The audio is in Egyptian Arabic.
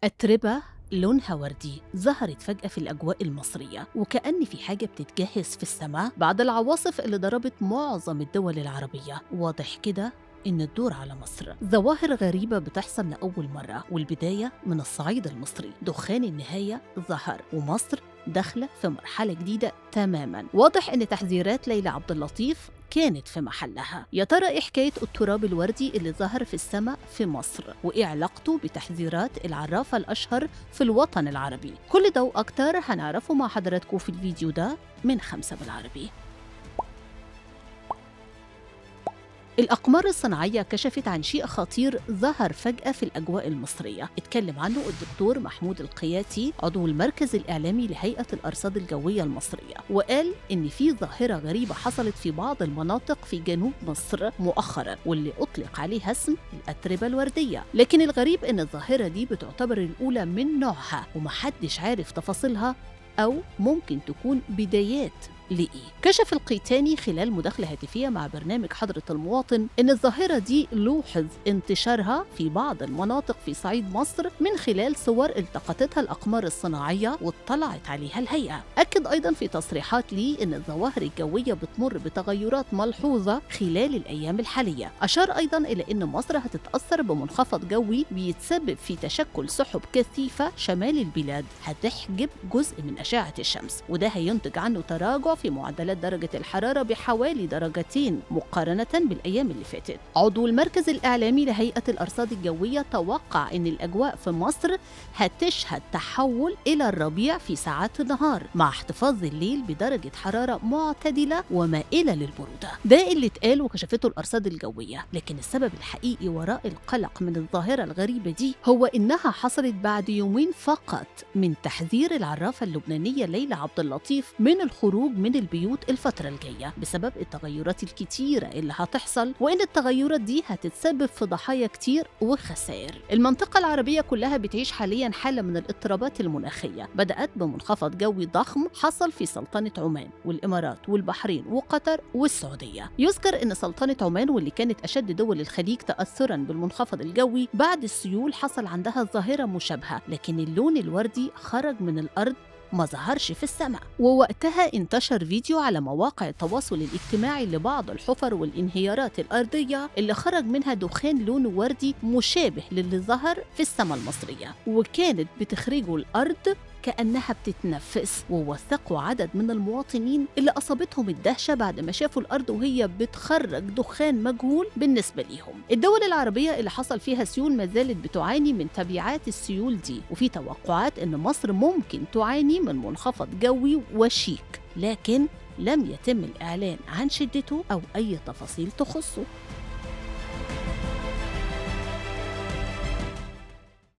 أتربة لونها وردي ظهرت فجأة في الأجواء المصرية وكأن في حاجة بتتجهز في السماء بعد العواصف اللي ضربت معظم الدول العربية واضح كده إن الدور على مصر ظواهر غريبة بتحصل لأول مرة والبداية من الصعيد المصري دخان النهاية ظهر ومصر داخلة في مرحلة جديدة تماما واضح إن تحذيرات ليلى عبد اللطيف كانت في محلها يا ترى ايه حكايه التراب الوردي اللي ظهر في السماء في مصر وايه علاقته بتحذيرات العرافه الاشهر في الوطن العربي كل ده واكتر هنعرفه مع حضراتكم في الفيديو ده من خمسة بالعربي الأقمار الصناعية كشفت عن شيء خطير ظهر فجأة في الأجواء المصرية اتكلم عنه الدكتور محمود القياتي عضو المركز الإعلامي لهيئة الأرصاد الجوية المصرية وقال إن في ظاهرة غريبة حصلت في بعض المناطق في جنوب مصر مؤخرا واللي أطلق عليها اسم الأتربة الوردية لكن الغريب إن الظاهرة دي بتعتبر الأولى من نوعها ومحدش عارف تفاصيلها أو ممكن تكون بدايات لإيه؟ كشف القيتاني خلال مداخلة هاتفية مع برنامج حضرة المواطن إن الظاهرة دي لوحظ انتشارها في بعض المناطق في صعيد مصر من خلال صور التقطتها الأقمار الصناعية واطلعت عليها الهيئة. أكد أيضا في تصريحات ليه إن الظواهر الجوية بتمر بتغيرات ملحوظة خلال الأيام الحالية. أشار أيضا إلى إن مصر هتتأثر بمنخفض جوي بيتسبب في تشكل سحب كثيفة شمال البلاد هتحجب جزء من أشعة الشمس وده هينتج عنه تراجع في معدلات درجة الحرارة بحوالي درجتين مقارنة بالأيام اللي فاتت. عضو المركز الإعلامي لهيئة الأرصاد الجوية توقع أن الأجواء في مصر هتشهد تحول إلى الربيع في ساعات النهار مع احتفاظ الليل بدرجة حرارة معتدلة ومائلة للبرودة. ده اللي اتقال وكشفته الأرصاد الجوية، لكن السبب الحقيقي وراء القلق من الظاهرة الغريبة دي هو إنها حصلت بعد يومين فقط من تحذير العرافة اللبنانية ليلى عبد اللطيف من الخروج من البيوت الفترة الجاية بسبب التغيرات الكتيرة اللي هتحصل وإن التغيرات دي هتتسبب في ضحايا كتير وخسائر المنطقة العربية كلها بتعيش حاليا حالة من الاضطرابات المناخية بدأت بمنخفض جوي ضخم حصل في سلطنة عمان والإمارات والبحرين وقطر والسعودية يذكر أن سلطنة عمان واللي كانت أشد دول الخليج تأثرا بالمنخفض الجوي بعد السيول حصل عندها ظاهرة مشابهة لكن اللون الوردي خرج من الأرض ما ظهرش في السماء ووقتها انتشر فيديو على مواقع التواصل الاجتماعي لبعض الحفر والانهيارات الأرضية اللي خرج منها دخان لونه وردي مشابه للي ظهر في السماء المصرية وكانت بتخرجه الأرض كأنها بتتنفس ووثقوا عدد من المواطنين اللي أصابتهم الدهشة بعد ما شافوا الأرض وهي بتخرج دخان مجهول بالنسبة ليهم الدول العربية اللي حصل فيها سيول ما زالت بتعاني من تبعات السيول دي وفي توقعات أن مصر ممكن تعاني من منخفض جوي وشيك لكن لم يتم الإعلان عن شدته أو أي تفاصيل تخصه